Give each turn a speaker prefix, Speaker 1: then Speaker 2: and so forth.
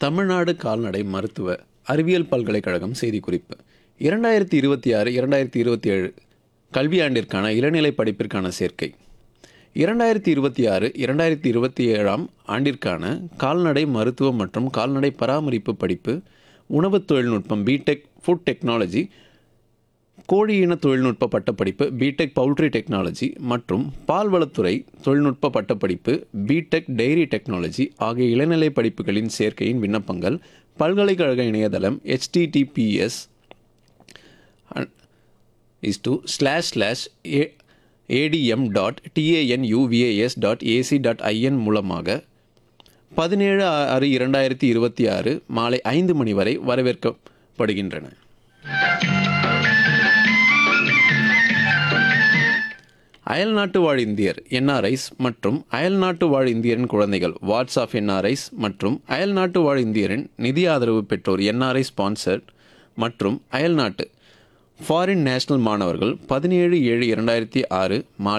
Speaker 1: தமிழ்நாடு கால்நடை மருத்துவ அறிவியல் பல்கலைக்கழகம் செய்திக்குறிப்பு இரண்டாயிரத்தி இருபத்தி ஆறு இரண்டாயிரத்தி இருபத்தி ஏழு கல்வியாண்டிற்கான இளநிலை படிப்பிற்கான சேர்க்கை இரண்டாயிரத்தி இருபத்தி ஆறு இரண்டாயிரத்தி இருபத்தி ஏழாம் ஆண்டிற்கான கால்நடை மருத்துவம் மற்றும் கால்நடை பராமரிப்பு படிப்பு உணவுத் தொழில்நுட்பம் பிடெக் ஃபுட் டெக்னாலஜி கோழி இன தொழில்நுட்ப பட்டப்படிப்பு பிடெக் பவுல்ட்ரி டெக்னாலஜி மற்றும் பால்வளத்துறை தொழில்நுட்ப பட்டப்படிப்பு பிடெக் டெய்ரி டெக்னாலஜி ஆகிய இளநிலை படிப்புகளின் சேர்க்கையின் விண்ணப்பங்கள் பல்கலைக்கழக இணையதளம் https is to slash slash A ATM dot TANUVAS dot AC dot IN மூலமாக பதினேழு ஆறு இரண்டாயிரத்தி இருபத்தி ஆறு மாலை ஐந்து மணி வரை வரவேற்கப்படுகின்றன அயல்நாட்டு வாழ் இந்தியர் என்ஆர்ஐஸ் மற்றும் அயல்நாட்டு வாழ் இந்தியரின் குழந்தைகள் வாட்ஸ் ஆஃப் என்ஆர்ஐஸ் மற்றும் அயல்நாட்டு வாழ் இந்தியரின் நிதி ஆதரவு பெற்றோர் என்ஆர்ஐ ஸ்பான்சர்ட் மற்றும் அயல்நாட்டு ஃபாரின் நேஷனல் மாணவர்கள் பதினேழு ஏழு இரண்டாயிரத்தி ஆறு மாலை